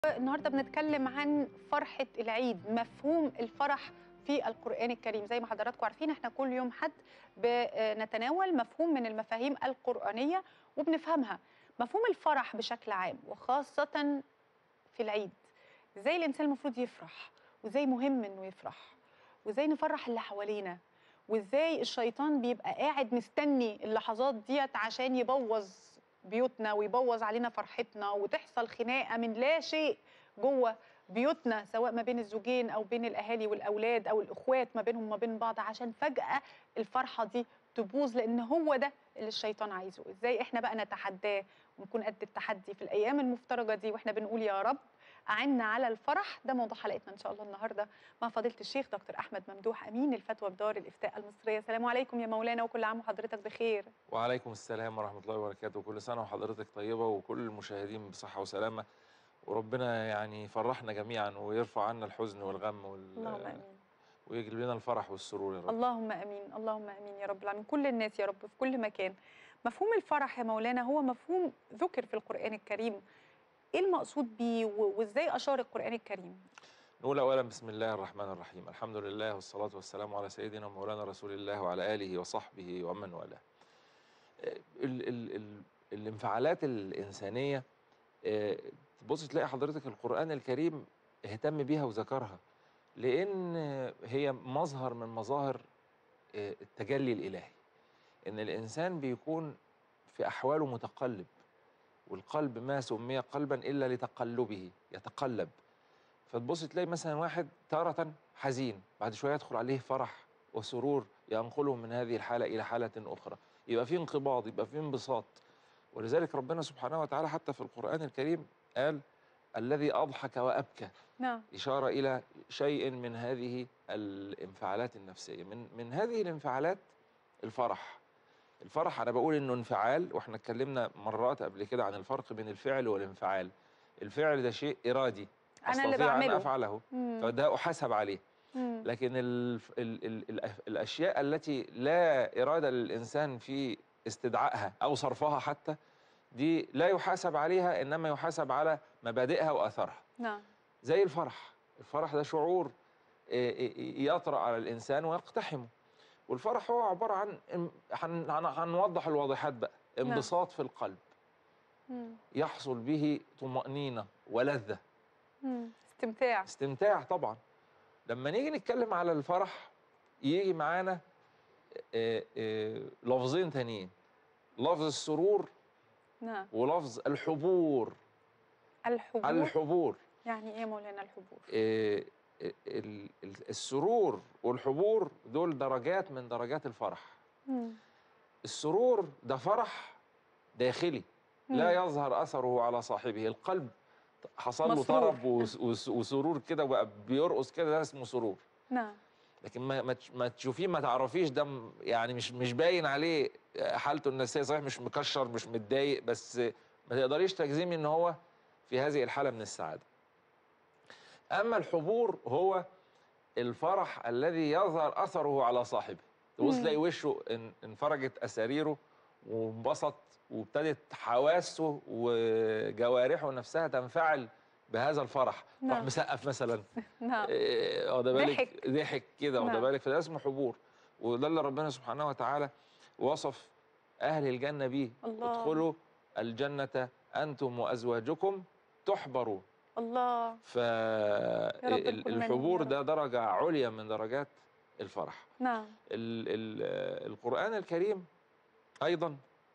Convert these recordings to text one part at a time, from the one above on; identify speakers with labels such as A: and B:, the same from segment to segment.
A: النهارده بنتكلم عن فرحة العيد مفهوم الفرح في القرآن الكريم زي ما حضراتكم عارفين احنا كل يوم حد بنتناول مفهوم من المفاهيم القرآنية وبنفهمها مفهوم الفرح بشكل عام وخاصة في العيد ازاي الإنسان المفروض يفرح وازاي مهم انه يفرح وازاي نفرح اللي حوالينا وازاي الشيطان بيبقى قاعد مستني اللحظات ديت عشان يبوظ بيوتنا ويبوظ علينا فرحتنا وتحصل خناقه من لا شيء جوه بيوتنا سواء ما بين الزوجين او بين الاهالي والاولاد او الاخوات ما بينهم وما بين بعض عشان فجاه الفرحه دي تبوظ لان هو ده اللي الشيطان عايزه ازاي احنا بقى نتحداه ونكون قد التحدي في الايام المفترجه دي واحنا بنقول يا رب أعنا على الفرح ده موضوع حلقتنا إن شاء الله النهاردة مع فضيلة الشيخ دكتور أحمد ممدوح أمين الفتوى بدار الإفتاء المصرية السلام عليكم يا مولانا وكل عام وحضرتك بخير
B: وعليكم السلام ورحمة الله وبركاته وكل سنة وحضرتك طيبة وكل المشاهدين بصحة وسلامة وربنا يعني يفرحنا جميعا ويرفع عنا الحزن والغم وال...
A: اللهم آمين
B: ويجلب لنا الفرح والسرور يا رب
A: اللهم امين اللهم امين يا رب العالمين كل الناس يا رب في كل مكان مفهوم الفرح يا مولانا هو مفهوم ذكر في القران الكريم ايه المقصود بيه و- وازاي اشار القران الكريم
B: نقول أولا بسم الله الرحمن الرحيم الحمد لله والصلاة والسلام على سيدنا مولانا رسول الله وعلى آله وصحبه ومن والاه آه، ال ال ال الانفعالات الإنسانية آه، تبص تلاقي حضرتك القرآن الكريم اهتم بيها وذكرها لأن هي مظهر من مظاهر آه، التجلي الإلهي إن الإنسان بيكون في أحواله متقلب والقلب ما سمي قلبا إلا لتقلبه يتقلب فتبص تلاقي مثلا واحد تارة حزين بعد شوية يدخل عليه فرح وسرور ينقله من هذه الحالة إلى حالة أخرى يبقى في انقباض يبقى في انبساط ولذلك ربنا سبحانه وتعالى حتى في القرآن الكريم قال الذي أضحك وأبكى
A: نعم
B: إشارة إلى شيء من هذه الانفعالات النفسية من من هذه الانفعالات الفرح الفرح أنا بقول إنه انفعال وإحنا اتكلمنا مرات قبل كده عن الفرق بين الفعل والانفعال الفعل ده شيء إرادي
A: انا اللي
B: أستطيع أن
A: بعمله
B: أفعله
A: مم.
B: فده أحاسب عليه
A: مم.
B: لكن ال ال ال ال الأشياء التي لا إرادة للإنسان في استدعائها أو صرفها حتى دي لا يحاسب عليها إنما يحاسب على مبادئها وأثرها
A: نعم
B: زي الفرح الفرح ده شعور آه، آه، يطرأ على الإنسان ويقتحمه والفرح هو عبارة عن هن- هن- هنوضح الواضحات بقى
A: نعم.
B: انبساط في القلب
A: مم.
B: يحصل به طمأنينة ولذة
A: مم. استمتاع
B: استمتاع طبعا لما نيجي نتكلم على الفرح يجي معانا آه، آه، لفظين تانيين لفظ السرور
A: نعم
B: ولفظ الحبور
A: الحبور
B: الحبور
A: يعني ايه يا مولانا الحبور
B: آه، ال- ال- السرور والحبور دول درجات من درجات الفرح
A: مم.
B: السرور ده فرح داخلي لا
A: مم.
B: يظهر اثره على صاحبه القلب حصل له
A: مسرور.
B: طرب وس- وس- وسرور كده وبقى بيرقص كده ده اسمه سرور
A: نعم
B: لكن ما ما تش- ما تشوفيه ما تعرفيش ده م- يعني مش مش باين عليه حالته النفسيه صحيح مش مكشر مش متضايق بس ما تقدريش تجزمي ان هو في هذه الحاله من السعاده. اما الحبور هو الفرح الذي يظهر اثره على صاحبه. تبص
A: مم.
B: تلاقي وشه ان- انفرجت اساريره وانبسط وابتدت حواسه وجوارحه نفسها تنفعل بهذا الفرح، راح
A: نعم.
B: مسقف مثلا
A: نعم
B: إيه، واخده بالك
A: ضحك.
B: ضحك كده واخده
A: نعم.
B: بالك فده اسمه حبور وده اللي ربنا سبحانه وتعالى وصف اهل الجنه بيه
A: الله.
B: ادخلوا الجنه انتم وازواجكم تحبروا
A: الله رب الكل منهم يا
B: فالحبور
A: رب.
B: ده درجه عليا من درجات الفرح
A: نعم
B: ال ال القرآن الكريم أيضا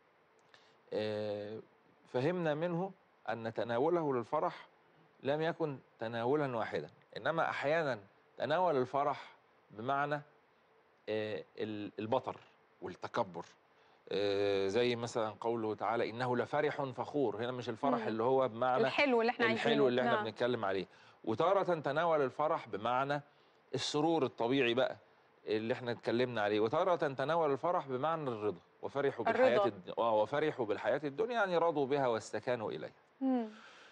B: آه، فهمنا منه أن تناوله للفرح لم يكن تناولا واحدا إنما أحيانا تناول الفرح بمعنى آه، ال- البطر والتكبر آه، زي مثلا قوله تعالى إنه لفرح فخور هنا مش الفرح
A: مم.
B: اللي هو بمعنى
A: الحلو اللي احنا عايزينه
B: الحلو اللي احنا
A: نعم.
B: بنتكلم عليه وتارة تناول الفرح بمعنى السرور الطبيعي بقى اللي احنا اتكلمنا عليه وتارة تناول الفرح بمعنى الرضا وفرحوا بالحياة
A: الرضا.
B: الد... اه وفرحوا بالحياة الدنيا يعني رضوا بها واستكانوا إليها
A: مم.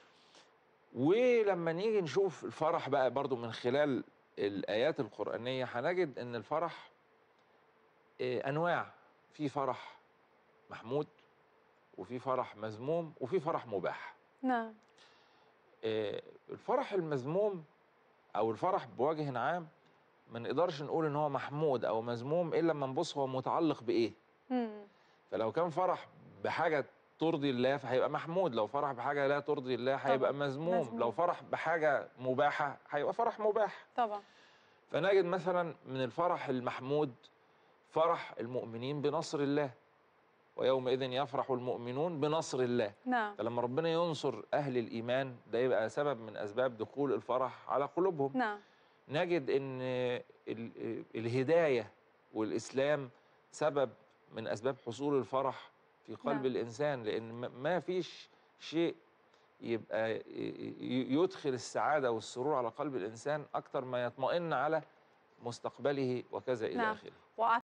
B: ولما نيجي نشوف الفرح بقى برضو من خلال الآيات القرآنية هنجد إن الفرح آه، أنواع في فرح محمود وفي فرح مذموم وفي فرح مباح
A: نعم
B: آه، الفرح المذموم او الفرح بوجه عام ما نقدرش نقول ان هو محمود او مذموم الا لما نبص هو متعلق بايه
A: مم.
B: فلو كان فرح بحاجه ترضي الله فهيبقى محمود لو فرح بحاجه لا ترضي الله هيبقى
A: طبعاً،
B: مذموم
A: مذموم.
B: لو فرح بحاجه مباحه هيبقى فرح مباح
A: طبعا
B: فنجد مثلا من الفرح المحمود فرح المؤمنين بنصر الله ويومئذ يفرح المؤمنون بنصر الله
A: نعم
B: فلما ربنا ينصر أهل الإيمان ده يبقى سبب من أسباب دخول الفرح على قلوبهم
A: نعم
B: نجد أن ال- الهداية والإسلام سبب من أسباب حصول الفرح في قلب
A: نعم.
B: الإنسان لأن ما- ما فيش شيء يبقى ي- ي- يدخل السعادة والسرور على قلب الإنسان أكتر ما يطمئن على مستقبله وكذا إلى
A: نعم.
B: آخره
A: وأعتقد